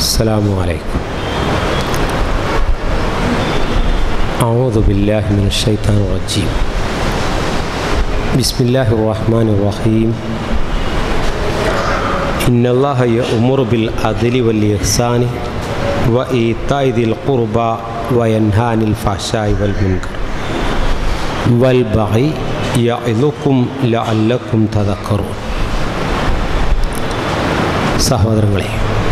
السلام عليكم أعوذ بالله من الشيطان الرجيم بسم الله الرحمن الرحيم إن الله يأمر بالعدل والإحسان وإيتاء ذي القربى وينهى عن الفحشاء والمنكر والبغي يعظكم لعلكم تذكرون സഹോദരങ്ങളെ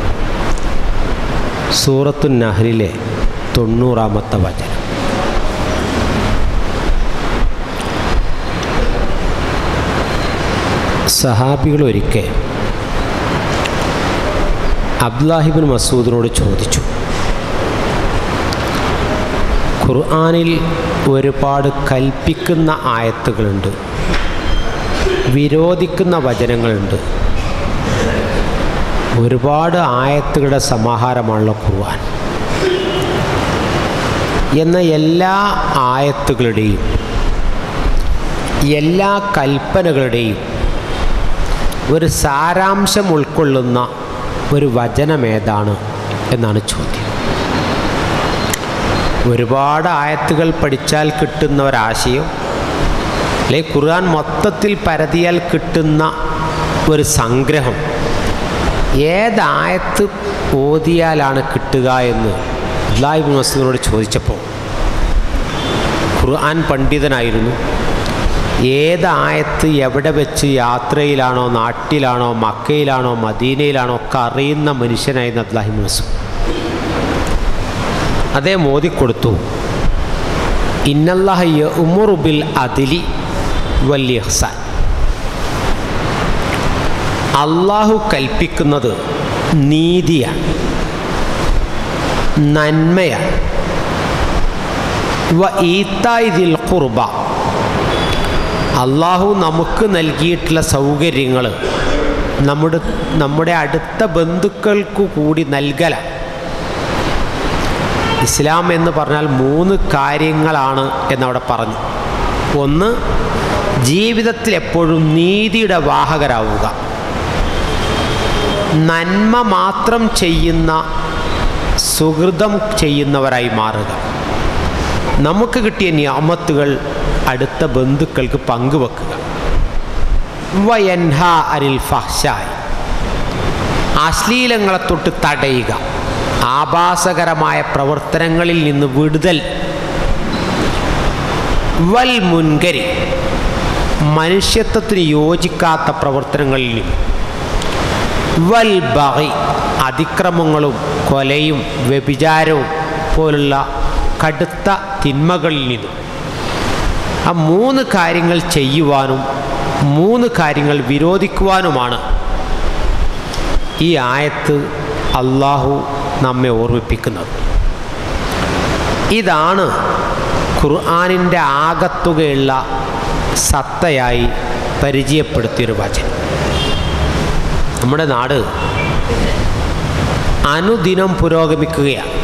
സൂറത്തു നഹലിലെ തൊണ്ണൂറാമത്തെ വചനം സഹാബികൾ ഒരിക്കൽ അബ്ദുല്ലാഹിബിൻ മസൂദിനോട് ചോദിച്ചു ഖുർആാനിൽ ഒരുപാട് കൽപ്പിക്കുന്ന ആയത്തുകളുണ്ട് വിരോധിക്കുന്ന വചനങ്ങളുണ്ട് ഒരുപാട് ആയത്തുകളുടെ സമാഹാരമാണല്ലോ ഖുർആൻ എന്ന എല്ലാ ആയത്തുകളുടെയും എല്ലാ കൽപ്പനകളുടെയും ഒരു സാരാംശം ഉൾക്കൊള്ളുന്ന ഒരു വചനമേതാണ് എന്നാണ് ചോദ്യം ഒരുപാട് ആയത്തുകൾ പഠിച്ചാൽ കിട്ടുന്ന ഒരാശയം അല്ലെ ഖുർആൻ മൊത്തത്തിൽ പരതിയാൽ കിട്ടുന്ന ഒരു സംഗ്രഹം ഏതായത്ത് ഓതിയാലാണ് കിട്ടുക എന്ന് അബ്ദുല്ലാഹിബ് മസൂദിനോട് ചോദിച്ചപ്പോൾ ഖുർആൻ പണ്ഡിതനായിരുന്നു ഏതായത്ത് എവിടെ വെച്ച് യാത്രയിലാണോ നാട്ടിലാണോ മക്കയിലാണോ മദീനയിലാണോ ഒക്കെ അറിയുന്ന മനുഷ്യനായിരുന്നു അബ്ദുല്ലാഹിബ് മസൂദ് അതേ മോദിക്കൊടുത്തു ഇന്നല്ലാഹ ഉമുറുബിൽ അതിലി വല്യഹ്സാൻ അള്ളാഹു കൽപ്പിക്കുന്നത് നീതിയാണ് നന്മയാണ് വ ഈത്തായിദിൽ കുർബ അള്ളാഹു നമുക്ക് നൽകിയിട്ടുള്ള സൗകര്യങ്ങൾ നമ്മുടെ നമ്മുടെ അടുത്ത ബന്ധുക്കൾക്ക് കൂടി നൽകല ഇസ്ലാം എന്ന് പറഞ്ഞാൽ മൂന്ന് കാര്യങ്ങളാണ് എന്നവിടെ പറഞ്ഞു ഒന്ന് ജീവിതത്തിൽ എപ്പോഴും നീതിയുടെ വാഹകരാവുക നന്മ മാത്രം ചെയ്യുന്ന സുഹൃതം ചെയ്യുന്നവരായി മാറുക നമുക്ക് കിട്ടിയ നിയമത്തുകൾ അടുത്ത ബന്ധുക്കൾക്ക് പങ്കുവെക്കുക വയൻഹ അനിൽ ഫഹ്ഷായ് അശ്ലീലങ്ങളെ തൊട്ട് തടയുക ആഭാസകരമായ പ്രവർത്തനങ്ങളിൽ നിന്ന് വിടുതൽ വൽ മുൻകരി മനുഷ്യത്വത്തിന് യോജിക്കാത്ത പ്രവർത്തനങ്ങളിൽ നിന്ന് വൽ ബഹി അതിക്രമങ്ങളും കൊലയും വ്യഭിചാരവും പോലുള്ള കടുത്ത തിന്മകളിൽ നിന്നും ആ മൂന്ന് കാര്യങ്ങൾ ചെയ്യുവാനും മൂന്ന് കാര്യങ്ങൾ വിരോധിക്കുവാനുമാണ് ഈ ആയത്ത് അള്ളാഹു നമ്മെ ഓർമ്മിപ്പിക്കുന്നത് ഇതാണ് ഖുർആാനിൻ്റെ ആകത്തുകയുള്ള സത്തയായി പരിചയപ്പെടുത്തിയൊരു വചനം നമ്മുടെ നാട് അനുദിനം പുരോഗമിക്കുകയാണ്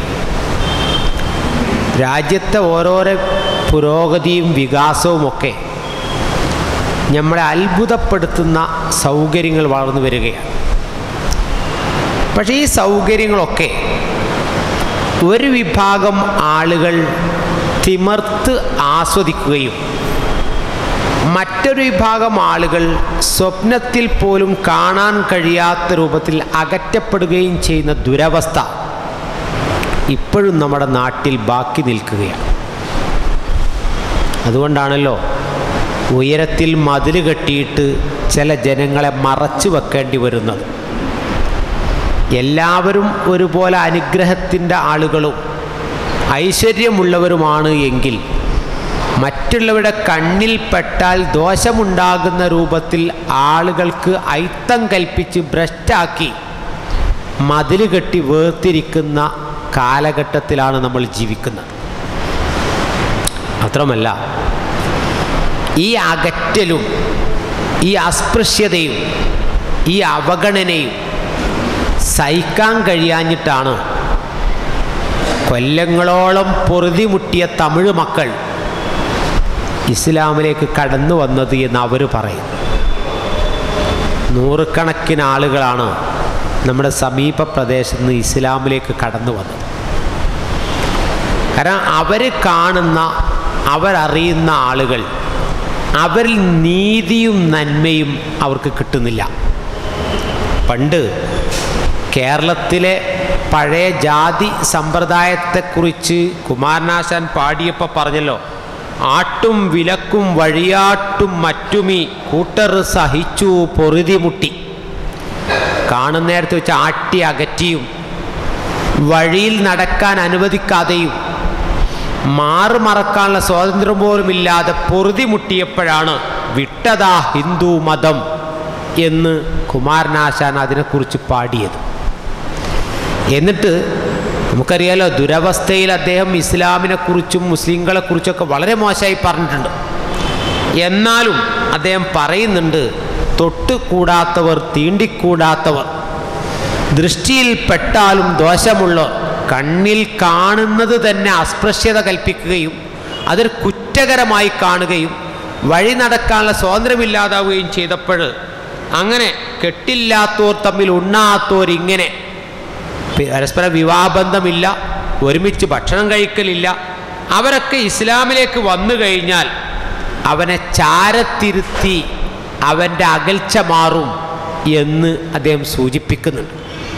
രാജ്യത്തെ ഓരോരോ പുരോഗതിയും വികാസവുമൊക്കെ നമ്മളെ അത്ഭുതപ്പെടുത്തുന്ന സൗകര്യങ്ങൾ വളർന്നു വരികയാണ് പക്ഷേ ഈ സൗകര്യങ്ങളൊക്കെ ഒരു വിഭാഗം ആളുകൾ തിമർത്ത് ആസ്വദിക്കുകയും മറ്റൊരു വിഭാഗം ആളുകൾ സ്വപ്നത്തിൽ പോലും കാണാൻ കഴിയാത്ത രൂപത്തിൽ അകറ്റപ്പെടുകയും ചെയ്യുന്ന ദുരവസ്ഥ ഇപ്പോഴും നമ്മുടെ നാട്ടിൽ ബാക്കി നിൽക്കുകയാണ് അതുകൊണ്ടാണല്ലോ ഉയരത്തിൽ മതിൽ കെട്ടിയിട്ട് ചില ജനങ്ങളെ മറച്ചു വെക്കേണ്ടി വരുന്നത് എല്ലാവരും ഒരുപോലെ അനുഗ്രഹത്തിൻ്റെ ആളുകളും ഐശ്വര്യമുള്ളവരുമാണ് എങ്കിൽ മറ്റുള്ളവരുടെ കണ്ണിൽ പെട്ടാൽ ദോഷമുണ്ടാകുന്ന രൂപത്തിൽ ആളുകൾക്ക് ഐത്തം കൽപ്പിച്ച് ഭ്രഷ്ടാക്കി മതിൽ കെട്ടി വേർതിരിക്കുന്ന കാലഘട്ടത്തിലാണ് നമ്മൾ ജീവിക്കുന്നത് മാത്രമല്ല ഈ അകറ്റലും ഈ അസ്പൃശ്യതയും ഈ അവഗണനയും സഹിക്കാൻ കഴിയാഞ്ഞിട്ടാണ് കൊല്ലങ്ങളോളം പൊറുതിമുട്ടിയ തമിഴ് മക്കൾ ഇസ്ലാമിലേക്ക് കടന്നു വന്നത് എന്ന് അവർ പറയും നൂറുകണക്കിന് ആളുകളാണ് നമ്മുടെ സമീപ പ്രദേശത്ത് നിന്ന് ഇസ്ലാമിലേക്ക് കടന്നു വന്നത് കാരണം അവർ കാണുന്ന അവരറിയുന്ന ആളുകൾ അവരിൽ നീതിയും നന്മയും അവർക്ക് കിട്ടുന്നില്ല പണ്ട് കേരളത്തിലെ പഴയ ജാതി സമ്പ്രദായത്തെക്കുറിച്ച് കുമാരനാശാൻ പാടിയപ്പോൾ പറഞ്ഞല്ലോ ആട്ടും വിലക്കും വഴിയാട്ടും മറ്റുമീ കൂട്ടർ സഹിച്ചു പൊറുതിമുട്ടി കാണുന്നേരത്ത് വെച്ച് ആട്ടി അകറ്റിയും വഴിയിൽ നടക്കാൻ അനുവദിക്കാതെയും മാറുമറക്കാനുള്ള സ്വാതന്ത്ര്യം പോലുമില്ലാതെ പൊറുതിമുട്ടിയപ്പോഴാണ് വിട്ടതാ ഹിന്ദു മതം എന്ന് കുമാരനാശാൻ അതിനെക്കുറിച്ച് പാടിയത് എന്നിട്ട് നമുക്കറിയാലോ ദുരവസ്ഥയിൽ അദ്ദേഹം ഇസ്ലാമിനെക്കുറിച്ചും മുസ്ലിങ്ങളെക്കുറിച്ചൊക്കെ വളരെ മോശമായി പറഞ്ഞിട്ടുണ്ട് എന്നാലും അദ്ദേഹം പറയുന്നുണ്ട് തൊട്ടുകൂടാത്തവർ തീണ്ടിക്കൂടാത്തവർ ദൃഷ്ടിയിൽ പെട്ടാലും ദോഷമുള്ളവർ കണ്ണിൽ കാണുന്നത് തന്നെ അസ്പൃശ്യത കൽപ്പിക്കുകയും അതൊരു കുറ്റകരമായി കാണുകയും വഴി നടക്കാനുള്ള സ്വാതന്ത്ര്യമില്ലാതാവുകയും ചെയ്തപ്പോൾ അങ്ങനെ കെട്ടില്ലാത്തോർ തമ്മിൽ ഉണ്ണാത്തോർ ഇങ്ങനെ പരസ്പര വിവാഹബന്ധമില്ല ഒരുമിച്ച് ഭക്ഷണം കഴിക്കലില്ല അവരൊക്കെ ഇസ്ലാമിലേക്ക് വന്നു കഴിഞ്ഞാൽ അവനെ ചാരത്തിരുത്തി അവൻ്റെ അകൽച്ച മാറും എന്ന് അദ്ദേഹം സൂചിപ്പിക്കുന്നുണ്ട്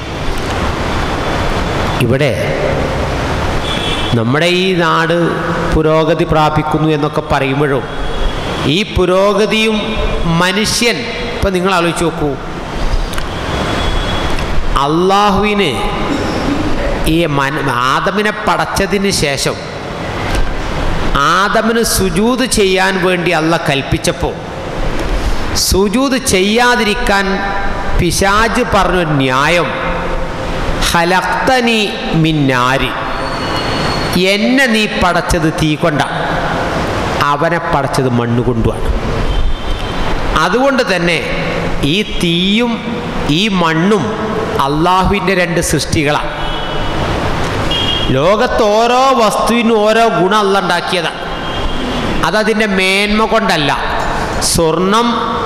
ഇവിടെ നമ്മുടെ ഈ നാട് പുരോഗതി പ്രാപിക്കുന്നു എന്നൊക്കെ പറയുമ്പോഴും ഈ പുരോഗതിയും മനുഷ്യൻ ഇപ്പം നിങ്ങൾ ആലോചിച്ച് നോക്കൂ അള്ളാഹുവിന് ഈ മന ആദമിനെ പടച്ചതിന് ശേഷം ആദമിന് സുജൂത് ചെയ്യാൻ വേണ്ടി അല്ല കൽപ്പിച്ചപ്പോൾ സുജൂത് ചെയ്യാതിരിക്കാൻ പിശാജ് പറഞ്ഞൊരു ന്യായം ഹലക്തനി മിന്നാരി എന്നെ നീ പടച്ചത് തീ കൊണ്ടാണ് അവനെ പടച്ചത് മണ്ണുകൊണ്ടുമാണ് അതുകൊണ്ട് തന്നെ ഈ തീയും ഈ മണ്ണും അള്ളാഹുവിൻ്റെ രണ്ട് സൃഷ്ടികളാണ് ലോകത്ത് ഓരോ വസ്തുവിനും ഓരോ ഗുണം അല്ല ഉണ്ടാക്കിയതാണ് അതതിൻ്റെ മേന്മ കൊണ്ടല്ല സ്വർണം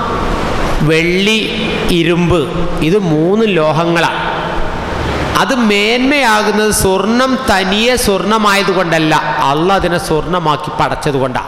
വെള്ളി ഇരുമ്പ് ഇത് മൂന്ന് ലോഹങ്ങളാണ് അത് മേന്മയാകുന്നത് സ്വർണം തനിയെ സ്വർണമായതുകൊണ്ടല്ല അല്ല അതിനെ സ്വർണമാക്കി പടച്ചത് കൊണ്ടാണ്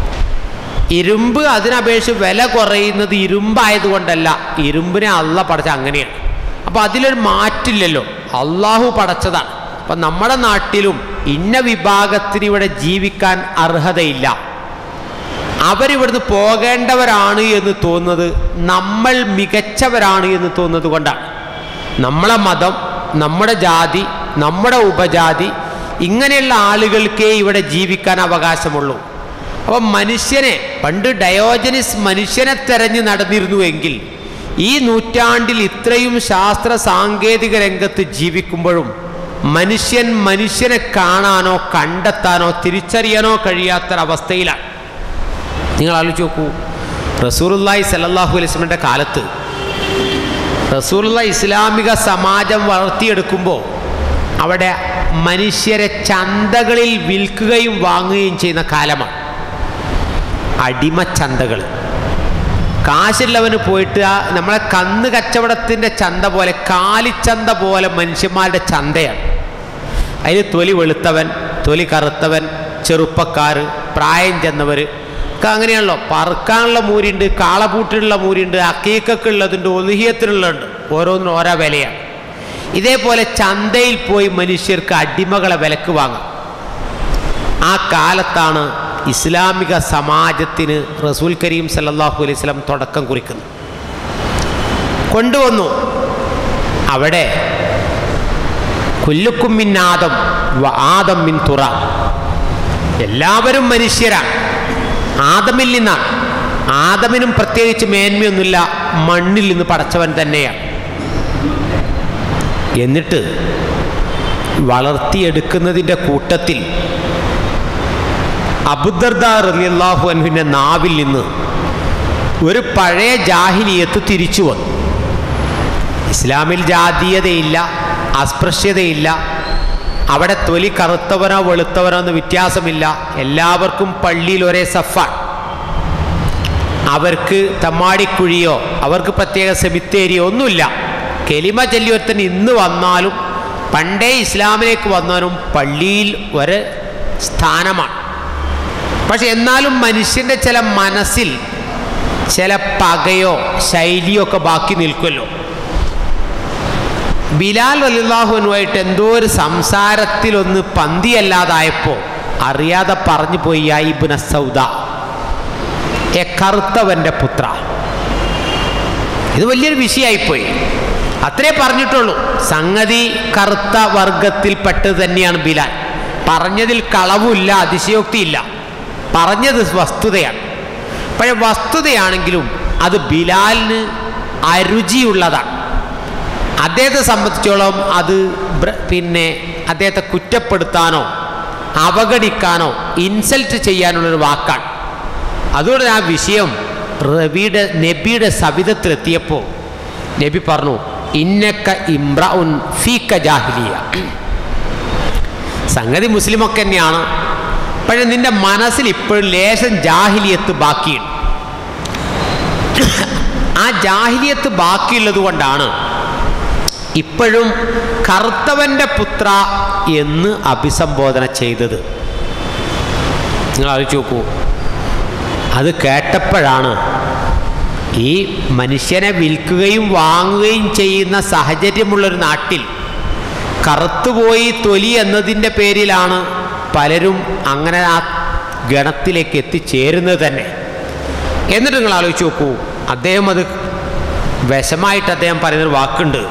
ഇരുമ്പ് അതിനപേക്ഷിച്ച് വില കുറയുന്നത് ഇരുമ്പായതുകൊണ്ടല്ല ഇരുമ്പിനെ അല്ല പടച്ച അങ്ങനെയാണ് അപ്പോൾ അതിലൊരു മാറ്റില്ലല്ലോ അള്ളാഹു പടച്ചതാണ് അപ്പം നമ്മുടെ നാട്ടിലും ഇന്ന വിഭാഗത്തിന് ഇവിടെ ജീവിക്കാൻ അർഹതയില്ല അവരിവിടുന്ന് പോകേണ്ടവരാണ് എന്ന് തോന്നുന്നത് നമ്മൾ മികച്ചവരാണ് എന്ന് തോന്നുന്നത് കൊണ്ടാണ് നമ്മളെ മതം നമ്മുടെ ജാതി നമ്മുടെ ഉപജാതി ഇങ്ങനെയുള്ള ആളുകൾക്കേ ഇവിടെ ജീവിക്കാൻ അവകാശമുള്ളൂ അപ്പം മനുഷ്യനെ പണ്ട് ഡയോജനിസ് മനുഷ്യനെ തെരഞ്ഞു നടന്നിരുന്നുവെങ്കിൽ ഈ നൂറ്റാണ്ടിൽ ഇത്രയും ശാസ്ത്ര സാങ്കേതിക രംഗത്ത് ജീവിക്കുമ്പോഴും മനുഷ്യൻ മനുഷ്യനെ കാണാനോ കണ്ടെത്താനോ തിരിച്ചറിയാനോ കഴിയാത്തൊരവസ്ഥയിലാണ് നിങ്ങൾ ആലോചിച്ച് നോക്കൂ റസൂറുല്ലായി സല്ലാഹു അലൈസ്മിൻ്റെ കാലത്ത് റസൂലുള്ള ഇസ്ലാമിക സമാജം വളർത്തിയെടുക്കുമ്പോൾ അവിടെ മനുഷ്യരെ ചന്തകളിൽ വിൽക്കുകയും വാങ്ങുകയും ചെയ്യുന്ന കാലമാണ് അടിമച്ചന്തകൾ കാശുള്ളവന് പോയിട്ട് ആ നമ്മളെ കന്ന് കച്ചവടത്തിൻ്റെ ചന്ത പോലെ കാലിച്ചന്ത പോലെ മനുഷ്യന്മാരുടെ ചന്തയാണ് അതിൽ തൊലി വെളുത്തവൻ തൊലി കറുത്തവൻ ചെറുപ്പക്കാർ പ്രായം ചെന്നവർ ഒക്കെ അങ്ങനെയാണല്ലോ പറക്കാനുള്ള മൂരിയുണ്ട് കാളപൂട്ടിനുള്ള മൂരിയുണ്ട് അക്കീക്കൊക്കെയുള്ളതുണ്ട് ഒലുഹിയത്തിനുള്ളതുണ്ട് ഓരോന്നിനും ഓരോ വിലയാണ് ഇതേപോലെ ചന്തയിൽ പോയി മനുഷ്യർക്ക് അടിമകളെ വിലക്ക് വാങ്ങാം ആ കാലത്താണ് ഇസ്ലാമിക സമാജത്തിന് റസൂൽ കരീം സല്ലാഹു അലൈഹി സ്വലം തുടക്കം കുറിക്കുന്നത് കൊണ്ടുവന്നു അവിടെ കുല്ലുക്കും മിൻ ആദം വ ആദം മിൻ തുറ എല്ലാവരും മനുഷ്യരാണ് ആദമിൽ നിന്നാണ് ആദമിനും പ്രത്യേകിച്ച് മേന്മയൊന്നുമില്ല മണ്ണിൽ നിന്ന് പടച്ചവൻ തന്നെയാണ് എന്നിട്ട് വളർത്തിയെടുക്കുന്നതിൻ്റെ കൂട്ടത്തിൽ അബുദർദ റലിയല്ലാഹു അൻഹുവിൻ്റെ നാവിൽ നിന്ന് ഒരു പഴയ ജാഹിലിയത്ത് തിരിച്ചു വന്നു ഇസ്ലാമിൽ ജാതീയതയില്ല അസ്പൃശ്യതയില്ല അവിടെ തൊലി കറുത്തവനോ വെളുത്തവനോ എന്ന് വ്യത്യാസമില്ല എല്ലാവർക്കും പള്ളിയിൽ ഒരേ സഫാണ് അവർക്ക് തമ്മാടിക്കുഴിയോ അവർക്ക് പ്രത്യേക സെമിത്തേരിയോ ഒന്നുമില്ല കെലിമ ചൊല്ലിയൊരുത്തൻ ഇന്ന് വന്നാലും പണ്ടേ ഇസ്ലാമിലേക്ക് വന്നവനും പള്ളിയിൽ ഒരു സ്ഥാനമാണ് പക്ഷെ എന്നാലും മനുഷ്യൻ്റെ ചില മനസ്സിൽ ചില പകയോ ശൈലിയോ ഒക്കെ ബാക്കി നിൽക്കുമല്ലോ ബിലാൽ അലിള്ളാഹുനുമായിട്ട് എന്തോ ഒരു സംസാരത്തിലൊന്ന് പന്തിയല്ലാതായപ്പോൾ അറിയാതെ പറഞ്ഞു പോയി യായിബുന സൗദ എ കറുത്തവൻ്റെ പുത്ര ഇത് വലിയൊരു വിഷയമായിപ്പോയി അത്രേ പറഞ്ഞിട്ടുള്ളൂ സംഗതി കറുത്ത വർഗത്തിൽപ്പെട്ടത് തന്നെയാണ് ബിലാൽ പറഞ്ഞതിൽ കളവുമില്ല അതിശയോക്തിയില്ല പറഞ്ഞത് വസ്തുതയാണ് പക്ഷേ വസ്തുതയാണെങ്കിലും അത് ബിലാലിന് അരുചിയുള്ളതാണ് അദ്ദേഹത്തെ സംബന്ധിച്ചോളം അത് ബ്ര- പിന്നെ അദ്ദേഹത്തെ കുറ്റപ്പെടുത്താനോ അവഗണിക്കാനോ ഇൻസൾട്ട് ചെയ്യാനുള്ളൊരു വാക്കാണ് അതുകൊണ്ട് ആ വിഷയം റബിയുടെ നബിയുടെ സവിധത്തിലെത്തിയപ്പോൾ നബി പറഞ്ഞു ഇന്നക്ക ഇമ്രഉൻ ഫീക്ക ജാഹിലിയ സംഗതി മുസ്ലിമൊക്കെ തന്നെയാണ് പക്ഷെ നിന്റെ മനസ്സിൽ ഇപ്പോഴും ലേശം ജാഹിലിയത്ത് ബാക്കിയുണ്ട് ആ ജാഹിലിയത്ത് ബാക്കിയുള്ളത് കൊണ്ടാണ് ഇപ്പോഴും കറുത്തവൻ്റെ പുത്ര എന്ന് അഭിസംബോധന ചെയ്തത് നിങ്ങൾ ആലോചിച്ച് നോക്കൂ അത് കേട്ടപ്പോഴാണ് ഈ മനുഷ്യനെ വിൽക്കുകയും വാങ്ങുകയും ചെയ്യുന്ന സാഹചര്യമുള്ളൊരു നാട്ടിൽ കറുത്തുപോയി തൊലി എന്നതിൻ്റെ പേരിലാണ് പലരും അങ്ങനെ ആ ഗണത്തിലേക്ക് എത്തിച്ചേരുന്നത് തന്നെ എന്നിട്ട് നിങ്ങൾ ആലോചിച്ച് നോക്കൂ അദ്ദേഹം അത് വിഷമായിട്ട് അദ്ദേഹം പറയുന്നൊരു വാക്കുണ്ട്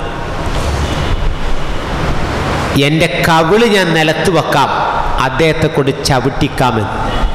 എൻ്റെ കവിള് ഞാൻ നിലത്ത് വെക്കാം അദ്ദേഹത്തെ കൊണ്ട് ചവിട്ടിക്കാമെന്ന്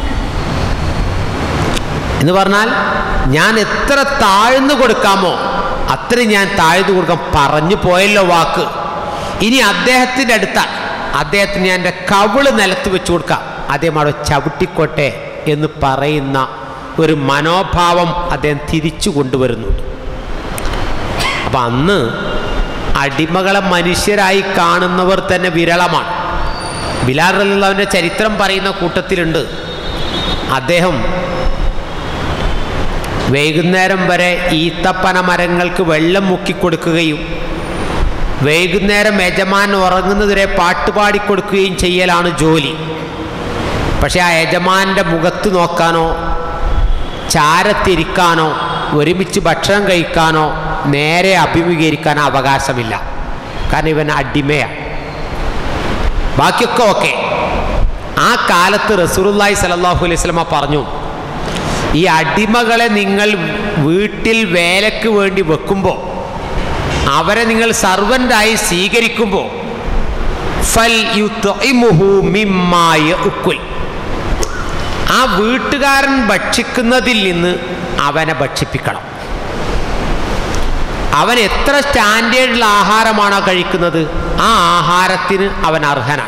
എന്ന് പറഞ്ഞാൽ ഞാൻ എത്ര താഴ്ന്നു കൊടുക്കാമോ അത്രയും ഞാൻ താഴ്ന്നു കൊടുക്കാൻ പറഞ്ഞു പോയല്ലോ വാക്ക് ഇനി അദ്ദേഹത്തിൻ്റെ അടുത്ത അദ്ദേഹത്തിന് ഞാൻ എൻ്റെ കവിള് നിലത്ത് വെച്ച് കൊടുക്കാം അദ്ദേഹം അവിടെ ചവിട്ടിക്കോട്ടെ എന്ന് പറയുന്ന ഒരു മനോഭാവം അദ്ദേഹം തിരിച്ചു കൊണ്ടുവരുന്നുണ്ട് അപ്പം അന്ന് അടിമകളെ മനുഷ്യരായി കാണുന്നവർ തന്നെ വിരളമാണ് ബിലാൽ റലിള്ളവൻ്റെ ചരിത്രം പറയുന്ന കൂട്ടത്തിലുണ്ട് അദ്ദേഹം വൈകുന്നേരം വരെ ഈത്തപ്പന മരങ്ങൾക്ക് വെള്ളം മുക്കിക്കൊടുക്കുകയും വൈകുന്നേരം യജമാൻ ഉറങ്ങുന്നതുവരെ പാട്ട് പാടിക്കൊടുക്കുകയും ചെയ്യലാണ് ജോലി പക്ഷെ ആ യജമാൻ്റെ മുഖത്ത് നോക്കാനോ ചാരത്തിരിക്കാനോ ഒരുമിച്ച് ഭക്ഷണം കഴിക്കാനോ നേരെ അഭിമുഖീകരിക്കാനോ അവകാശമില്ല കാരണം ഇവൻ അടിമയാണ് ബാക്കിയൊക്കെ ഓക്കെ ആ കാലത്ത് റസൂറുല്ലായി സലല്ലാഹു അലൈഹി സ്വലമ പറഞ്ഞു ഈ അടിമകളെ നിങ്ങൾ വീട്ടിൽ വേലക്ക് വേണ്ടി വെക്കുമ്പോൾ അവരെ നിങ്ങൾ സർവൻ്റായി സ്വീകരിക്കുമ്പോൾ ഫൽ യുത്ഇമുഹു മിമ്മാ യഅ്കുൽ. ആ വീട്ടുകാരൻ ഭക്ഷിക്കുന്നതിൽ നിന്ന് അവനെ ഭക്ഷിപ്പിക്കണം അവൻ എത്ര സ്റ്റാൻഡേർഡിലുള്ള ആഹാരമാണോ കഴിക്കുന്നത് ആ ആഹാരത്തിന് അവൻ അർഹനാണ്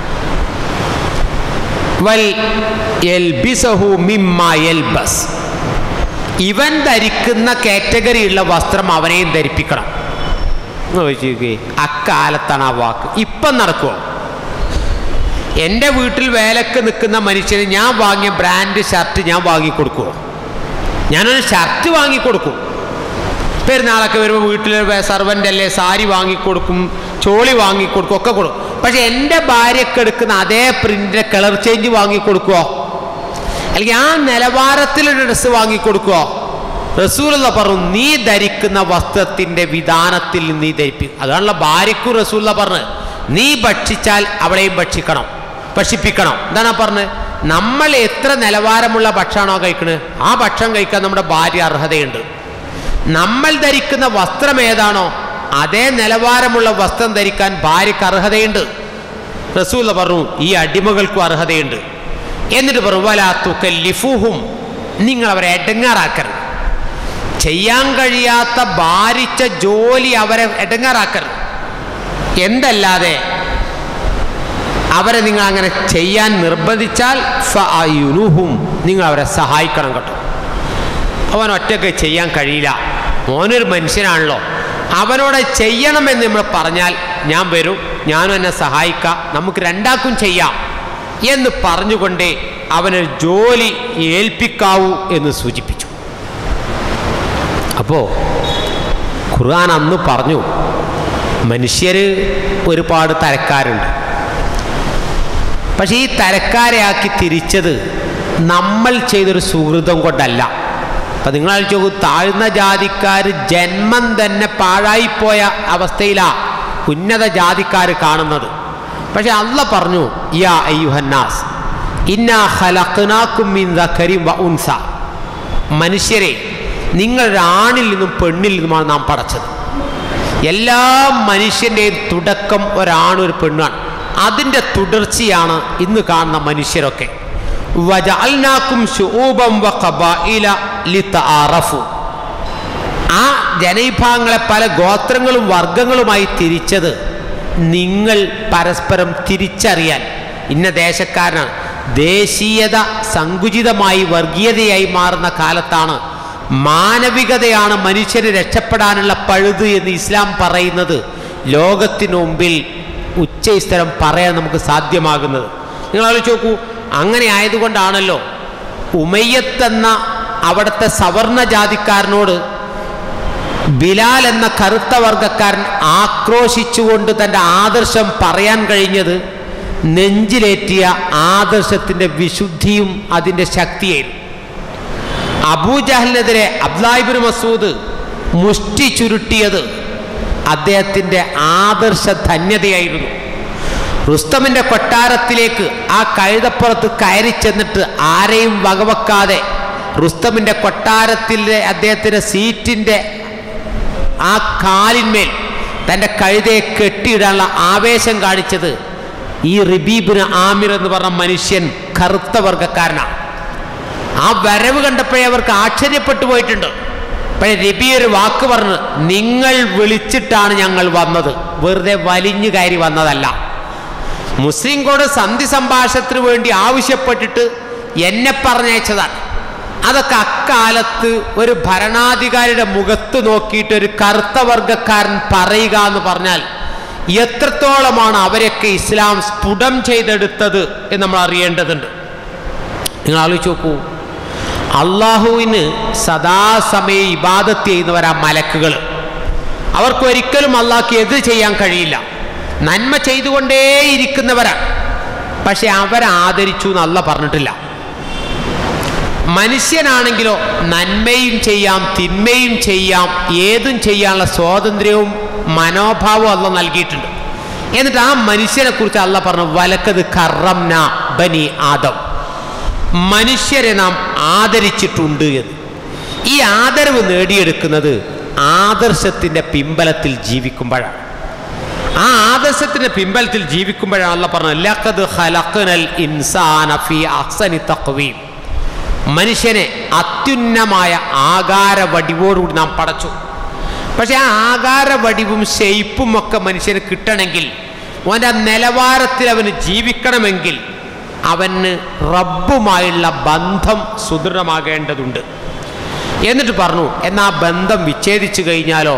വൽ യൽബിസഹു മിമ്മാ യൽബസ് ഇവൻ ധരിക്കുന്ന കാറ്റഗറിയുള്ള വസ്ത്രം അവനെയും ധരിപ്പിക്കണം ഒന്ന് ചോദിച്ച് നോക്കിയേ. അക്കാലത്താണ് ആ വാക്ക് ഇപ്പം നടക്കുമോ എൻ്റെ വീട്ടിൽ വേലക്ക് നിൽക്കുന്ന മനുഷ്യന് ഞാൻ വാങ്ങിയ ബ്രാൻഡ് ഷർട്ട് ഞാൻ വാങ്ങിക്കൊടുക്കുമോ ഞാനൊരു ഷർട്ട് വാങ്ങിക്കൊടുക്കും പെരുന്നാളൊക്കെ വരുമ്പോൾ വീട്ടിൽ സർവൻ്റ് അല്ലേ സാരി വാങ്ങിക്കൊടുക്കും ചോളി വാങ്ങിക്കൊടുക്കും ഒക്കെ കൊടുക്കും പക്ഷെ എൻ്റെ ഭാര്യക്ക് എടുക്കുന്ന അതേ പ്രിൻ്റിൻ്റെ കളർ ചേഞ്ച് വാങ്ങിക്കൊടുക്കുമോ അല്ലെങ്കിൽ ആ നിലവാരത്തിലൊരു ഡ്രസ്സ് വാങ്ങിക്കൊടുക്കുമോ റസൂലുള്ള പറഞ്ഞു നീ ധരിക്കുന്ന വസ്ത്രത്തിൻ്റെ വിധാനത്തിൽ നീ ധരിപ്പിക്കും അതാണല്ലോ ഭാര്യക്കും റസൂലുള്ള പറഞ്ഞത് നീ ഭക്ഷിച്ചാൽ അവളെയും ഭക്ഷിക്കണം ഭക്ഷിപ്പിക്കണം എന്താണ് പറഞ്ഞത് നമ്മൾ എത്ര നിലവാരമുള്ള ഭക്ഷണമാണോ കഴിക്കുന്നത് ആ ഭക്ഷണം കഴിക്കാൻ നമ്മുടെ ഭാര്യ അർഹതയുണ്ട് നമ്മൾ ധരിക്കുന്ന വസ്ത്രം ഏതാണോ അതേ നിലവാരമുള്ള വസ്ത്രം ധരിക്കാൻ ഭാര്യക്ക് അർഹതയുണ്ട് റസൂല പറഞ്ഞു ഈ അടിമകൾക്കും അർഹതയുണ്ട് എന്നിട്ട് പറഞ്ഞു വലാത്തുക്കല്ലിഫുഹും നിങ്ങൾ അവരെ എടങ്ങാറാക്കരുത് ചെയ്യാൻ കഴിയാത്ത ഭാരിച്ച ജോലി അവരെ എടങ്ങാറാക്കരുത് എന്തല്ലാതെ അവരെ നിങ്ങൾ അങ്ങനെ ചെയ്യാൻ നിർബന്ധിച്ചാൽ ഫഅയുനുഹും നിങ്ങൾ അവരെ സഹായിക്കണം കേട്ടോ അവൻ ഒറ്റയ്ക്ക് ചെയ്യാൻ കഴിയില്ല മോനൊരു മനുഷ്യനാണല്ലോ അവനോട് ചെയ്യണമെന്ന് നമ്മൾ പറഞ്ഞാൽ ഞാൻ വരും ഞാനും എന്നെ സഹായിക്കാം നമുക്ക് രണ്ടാക്കും ചെയ്യാം എന്ന് പറഞ്ഞുകൊണ്ട് അവനൊരു ജോലി ഏൽപ്പിക്കാവൂ എന്ന് സൂചിപ്പിച്ചു അപ്പോൾ ഖുർആൻ അന്ന് പറഞ്ഞു മനുഷ്യർ ഒരുപാട് തരക്കാരുണ്ട് പക്ഷേ ഈ തരക്കാരെയാക്കി തിരിച്ചത് നമ്മൾ ചെയ്തൊരു സുഹൃതം കൊണ്ടല്ല അപ്പം നിങ്ങൾ നോക്കൂ താഴ്ന്ന ജാതിക്കാർ ജന്മം തന്നെ പാഴായിപ്പോയ അവസ്ഥയിലാ ഉന്നത ജാതിക്കാർ കാണുന്നത് പക്ഷെ അല്ല പറഞ്ഞു യാ അയ്യുഹന്നാസ് ഇന്നാ ഖലഖ്നാകും മിൻ ദഖരിൻ വ ഉൻസ മനുഷ്യരെ നിങ്ങൾ ഒരാണിൽ നിന്നും പെണ്ണിൽ നിന്നുമാണ് നാം പടച്ചത് എല്ലാ മനുഷ്യൻ്റെയും തുടക്കം ഒരാണും ഒരു പെണ്ണാണ് അതിൻ്റെ തുടർച്ചയാണ് ഇന്ന് കാണുന്ന മനുഷ്യരൊക്കെ വജഅൽനാക്കും ശുഊബം വ ഖബായില ലിതആറഫു ആ ജനവിഭാഗങ്ങളെ പല ഗോത്രങ്ങളും വർഗങ്ങളുമായി തിരിച്ചത് നിങ്ങൾ പരസ്പരം തിരിച്ചറിയാൻ ഇന്ന ദേശക്കാരനാണ് ദേശീയത സങ്കുചിതമായി വർഗീയതയായി മാറുന്ന കാലത്താണ് മാനവികതയാണ് മനുഷ്യന് രക്ഷപ്പെടാനുള്ള പഴുത് എന്ന് ഇസ്ലാം പറയുന്നത് ലോകത്തിനു മുമ്പിൽ ഉച്ചസ്ഥലം പറയാൻ നമുക്ക് സാധ്യമാകുന്നത് നിങ്ങൾ ആലോചിച്ച് നോക്കൂ അങ്ങനെ ആയതുകൊണ്ടാണല്ലോ ഉമയ്യത്ത് എന്ന അവിടുത്തെ സവർണ ജാതിക്കാരനോട് ബിലാൽ എന്ന കറുത്ത വർഗക്കാരൻ ആക്രോശിച്ചുകൊണ്ട് തൻ്റെ ആദർശം പറയാൻ കഴിഞ്ഞത് നെഞ്ചിലേറ്റിയ ആദർശത്തിൻ്റെ വിശുദ്ധിയും അതിൻ്റെ ശക്തിയായിരുന്നു അബൂജഹലിനെതിരെ അബ്ദാഹിബിൻ മസൂദ് മുഷ്ടി ചുരുട്ടിയത് അദ്ദേഹത്തിൻ്റെ ആദർശ ധന്യതയായിരുന്നു റുസ്തമിൻ്റെ കൊട്ടാരത്തിലേക്ക് ആ കഴുതപ്പുറത്ത് കയറി ചെന്നിട്ട് ആരെയും വകവെക്കാതെ റുസ്തമിൻ്റെ കൊട്ടാരത്തിലെ അദ്ദേഹത്തിൻ്റെ സീറ്റിൻ്റെ ആ കാലിന്മേൽ തൻ്റെ കഴുതയെ കെട്ടിയിടാനുള്ള ആവേശം കാണിച്ചത് ഈ റിബീബിന് ആമിർ എന്ന് പറഞ്ഞ മനുഷ്യൻ കറുത്ത വർഗക്കാരനാണ് ആ വരവ് കണ്ടപ്പോഴേ അവർക്ക് ആശ്ചര്യപ്പെട്ടു പോയിട്ടുണ്ട് പക്ഷേ രബി ഒരു വാക്ക് പറഞ്ഞു നിങ്ങൾ വിളിച്ചിട്ടാണ് ഞങ്ങൾ വന്നത് വെറുതെ വലിഞ്ഞു കയറി വന്നതല്ല മുസ്ലിം കോഡ് സന്ധി സംഭാഷണത്തിന് വേണ്ടി ആവശ്യപ്പെട്ടിട്ട് എന്നെ പറഞ്ഞയച്ചതാണ് അതൊക്കെ അക്കാലത്ത് ഒരു ഭരണാധികാരിയുടെ മുഖത്ത് നോക്കിയിട്ട് ഒരു കറുത്ത വർഗക്കാരൻ പറയുക എന്ന് പറഞ്ഞാൽ എത്രത്തോളമാണ് അവരൊക്കെ ഇസ്ലാം സ്ഫുടം ചെയ്തെടുത്തത് എന്ന് നമ്മൾ അറിയേണ്ടതുണ്ട് നിങ്ങൾ ആലോചിച്ച് നോക്കൂ അള്ളാഹുവിന് സദാസമയം ഇബാദത്ത് ചെയ്യുന്നവരാ മലക്കുകൾ അവർക്ക് ഒരിക്കലും അള്ളാഹ്ക്ക് എതിർ ചെയ്യാൻ കഴിയില്ല നന്മ ചെയ്തുകൊണ്ടേയിരിക്കുന്നവരാണ് പക്ഷെ അവരെ ആദരിച്ചു എന്ന് അല്ല പറഞ്ഞിട്ടില്ല മനുഷ്യനാണെങ്കിലോ നന്മയും ചെയ്യാം തിന്മയും ചെയ്യാം ഏതും ചെയ്യാനുള്ള സ്വാതന്ത്ര്യവും മനോഭാവവും അല്ല നൽകിയിട്ടുണ്ട് എന്നിട്ട് ആ മനുഷ്യനെ കുറിച്ച് അല്ല പറഞ്ഞു വലക്കത് കറംന ബനി ആദം മനുഷ്യരെ നാം ആദരിച്ചിട്ടുണ്ട് എന്ന് ഈ ആദരവ് നേടിയെടുക്കുന്നത് ആദർശത്തിൻ്റെ പിമ്പലത്തിൽ ജീവിക്കുമ്പോഴാണ് ആ ആദർശത്തിൻ്റെ പിമ്പലത്തിൽ ജീവിക്കുമ്പോഴാണ് അല്ല പറഞ്ഞത് ലഖദ് ഖലഖ്നൽ ഇൻസാന ഫീ അഹ്സനി തഖ്വീം മനുഷ്യനെ അത്യുന്നമായ ആകാര വടിവോടുകൂടി നാം പടച്ചു പക്ഷെ ആ ആകാര വടിവും ഷെയ്പ്പും ഒക്കെ മനുഷ്യന് കിട്ടണമെങ്കിൽ അവൻ്റെ നിലവാരത്തിൽ അവന് ജീവിക്കണമെങ്കിൽ അവന് റബ്ബുമായുള്ള ബന്ധം സുദൃഢമാകേണ്ടതുണ്ട് എന്നിട്ട് പറഞ്ഞു എന്നാ ബന്ധം വിച്ഛേദിച്ചു കഴിഞ്ഞാലോ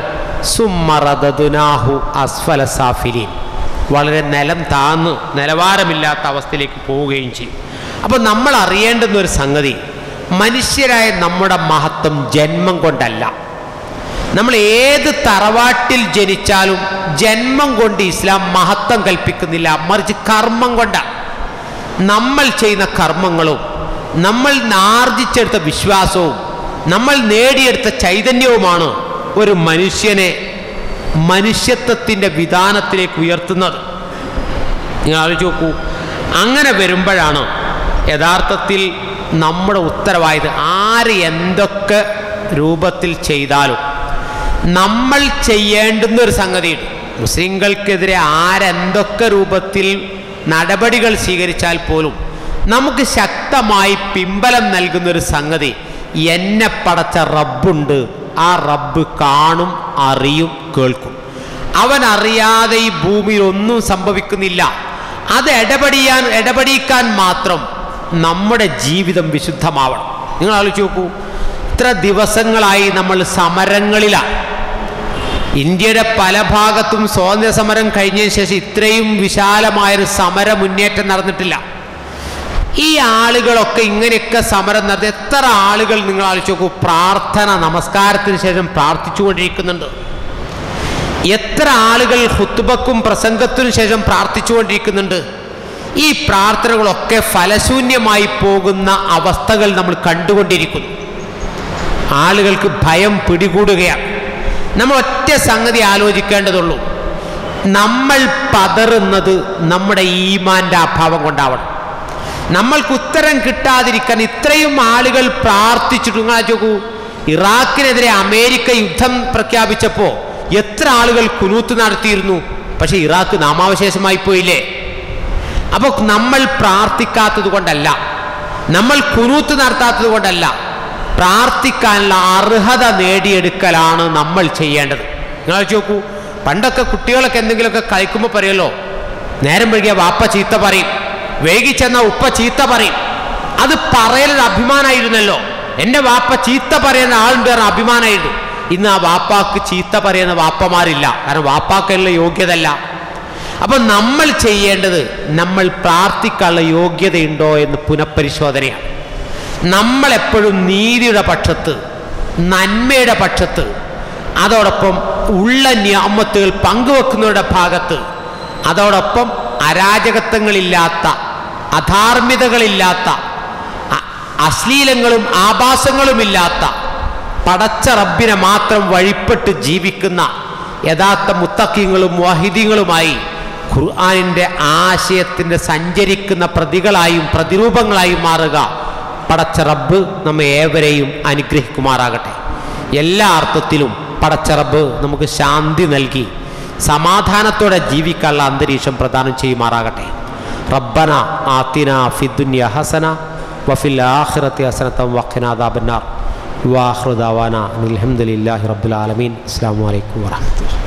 സുമ്മറദുനാഹു അസ്ഫല സാഫിലീൻ വളരെ നിലം താന്ന് നിലവാരമില്ലാത്ത അവസ്ഥയിലേക്ക് പോവുകയും ചെയ്യും അപ്പോൾ നമ്മൾ അറിയേണ്ടുന്ന ഒരു സംഗതി മനുഷ്യരായ നമ്മുടെ മഹത്വം ജന്മം കൊണ്ടല്ല നമ്മൾ ഏത് തറവാട്ടിൽ ജനിച്ചാലും ജന്മം കൊണ്ട് ഇസ്ലാം മഹത്വം കൽപ്പിക്കുന്നില്ല മറിച്ച് കർമ്മം കൊണ്ടാണ് നമ്മൾ ചെയ്യുന്ന കർമ്മങ്ങളും നമ്മൾ ആർജിച്ചെടുത്ത വിശ്വാസവും നമ്മൾ നേടിയെടുത്ത ചൈതന്യവുമാണ് ഒരു മനുഷ്യനെ മനുഷ്യത്വത്തിൻ്റെ വിധാനത്തിലേക്ക് ഉയർത്തുന്നത് നിങ്ങൾ ആലോചിച്ച് നോക്കൂ അങ്ങനെ വരുമ്പോഴാണ് യഥാർത്ഥത്തിൽ നമ്മുടെ ഉത്തരവായത് ആര് എന്തൊക്കെ രൂപത്തിൽ ചെയ്താലും നമ്മൾ ചെയ്യേണ്ടുന്ന ഒരു സംഗതിയുണ്ട് മുസ്ലിങ്ങൾക്കെതിരെ ആരെന്തൊക്കെ രൂപത്തിൽ നടപടികൾ സ്വീകരിച്ചാൽ പോലും നമുക്ക് ശക്തമായി പിമ്പലം നൽകുന്ന ഒരു സംഗതി എന്നെ പടച്ച റബ്ബുണ്ട് ആ റബ്ബ് കാണും അറിയും കേൾക്കും അവൻ അറിയാതെ ഈ ഭൂമിയിൽ ഒന്നും സംഭവിക്കുന്നില്ല അത് ഇടപെടിയാൻ ഇടപെടിക്കാൻ മാത്രം നമ്മുടെ ജീവിതം വിശുദ്ധമാവണം നിങ്ങൾ ആലോചിച്ച് നോക്കൂ ഇത്ര ദിവസങ്ങളായി നമ്മൾ സമരങ്ങളിലാണ് ഇന്ത്യയുടെ പല ഭാഗത്തും സ്വാതന്ത്ര്യ സമരം കഴിഞ്ഞതിന് ശേഷം ഇത്രയും വിശാലമായൊരു സമര മുന്നേറ്റം നടന്നിട്ടില്ല ഈ ആളുകളൊക്കെ ഇങ്ങനെയൊക്കെ സമരം നടത്തി എത്ര ആളുകൾ നിങ്ങൾ ആലോചിച്ച് നോക്കൂ പ്രാർത്ഥന നമസ്കാരത്തിന് ശേഷം പ്രാർത്ഥിച്ചുകൊണ്ടിരിക്കുന്നുണ്ട് എത്ര ആളുകൾ ഹുത്തുബക്കും പ്രസംഗത്തിനു ശേഷം പ്രാർത്ഥിച്ചുകൊണ്ടിരിക്കുന്നുണ്ട് ഈ പ്രാർത്ഥനകളൊക്കെ ഫലശൂന്യമായി പോകുന്ന അവസ്ഥകൾ നമ്മൾ കണ്ടുകൊണ്ടിരിക്കുന്നു ആളുകൾക്ക് ഭയം പിടികൂടുകയാണ് നമ്മൾ ഒറ്റ സംഗതി ആലോചിക്കേണ്ടതുള്ളൂ നമ്മൾ പതറുന്നത് നമ്മുടെ ഈമാന്റെ അഭാവം കൊണ്ടാവണം നമ്മൾക്ക് ഉത്തരം കിട്ടാതിരിക്കാൻ ഇത്രയും ആളുകൾ പ്രാർത്ഥിച്ചിട്ട് നിങ്ങൾ നോക്കൂ ഇറാഖിനെതിരെ അമേരിക്ക യുദ്ധം പ്രഖ്യാപിച്ചപ്പോൾ എത്ര ആളുകൾ കുനൂത്ത് നടത്തിയിരുന്നു പക്ഷെ ഇറാഖ് നാമാവശേഷമായി പോയില്ലേ അപ്പോൾ നമ്മൾ പ്രാർത്ഥിക്കാത്തത് കൊണ്ടല്ല നമ്മൾ കുനൂത്ത് നടത്താത്തത് കൊണ്ടല്ല പ്രാർത്ഥിക്കാനുള്ള അർഹത നേടിയെടുക്കലാണ് നമ്മൾ ചെയ്യേണ്ടത് നിങ്ങൾ നോക്കൂ പണ്ടൊക്കെ കുട്ടികളൊക്കെ എന്തെങ്കിലുമൊക്കെ കഴിക്കുമ്പോൾ പറയുമല്ലോ നേരം വൈകിയ വാപ്പ ചീത്ത പറയും വൈകി ചെന്ന ഉപ്പ ചീത്ത പറയും അത് പറയലൊരു അഭിമാനമായിരുന്നല്ലോ എൻ്റെ വാപ്പ ചീത്ത പറയുന്ന ആളുണ്ട് പറഞ്ഞ അഭിമാനമായിരുന്നു ഇന്ന് ആ വാപ്പാക്ക് ചീത്ത പറയുന്ന വാപ്പമാരില്ല കാരണം വാപ്പാക്കുള്ള യോഗ്യതല്ല അപ്പൊ നമ്മൾ ചെയ്യേണ്ടത് നമ്മൾ പ്രാർത്ഥിക്കാനുള്ള യോഗ്യതയുണ്ടോ എന്ന് പുനഃപരിശോധനയാണ് നമ്മൾ എപ്പോഴും നീതിയുടെ പക്ഷത്ത് നന്മയുടെ പക്ഷത്ത് അതോടൊപ്പം ഉള്ള ഞാമത്തുകൾ പങ്കുവെക്കുന്നവരുടെ ഭാഗത്ത് അതോടൊപ്പം അരാജകത്വങ്ങളില്ലാത്ത അധാർമികതകളില്ലാത്ത അ- അശ്ലീലങ്ങളും ആഭാസങ്ങളുമില്ലാത്ത പടച്ച റബ്ബിനെ മാത്രം വഴിപ്പെട്ട് ജീവിക്കുന്ന യഥാർത്ഥ മുത്തക്കിങ്ങളും വാഹിദ്യങ്ങളുമായി ഖുർആാനിൻ്റെ ആശയത്തിൻ്റെ സഞ്ചരിക്കുന്ന പ്രതികളായും പ്രതിരൂപങ്ങളായും മാറുക പടച്ച റബ്ബ് നമ്മെ ഏവരെയും അനുഗ്രഹിക്കുമാറാകട്ടെ എല്ലാ അർത്ഥത്തിലും പടച്ച റബ്ബ് നമുക്ക് ശാന്തി നൽകി സമാധാനത്തോടെ ജീവിക്കാനുള്ള അന്തരീക്ഷം പ്രദാനം ചെയ്യുമാറാകട്ടെ റബ്ബന ആത്തിന ഫിദ്ദുന്യ ഹസന വഫിൽ ആഖിറത്തി ഹസനത്തം വഖിനാദാബന്നാർ വാഹൃദാവാന അൽഹംദുലില്ലാഹി റബ്ബുൽ ആലമീൻ അസ്സാം വലൈക്കും വാഹമത്തുള്ള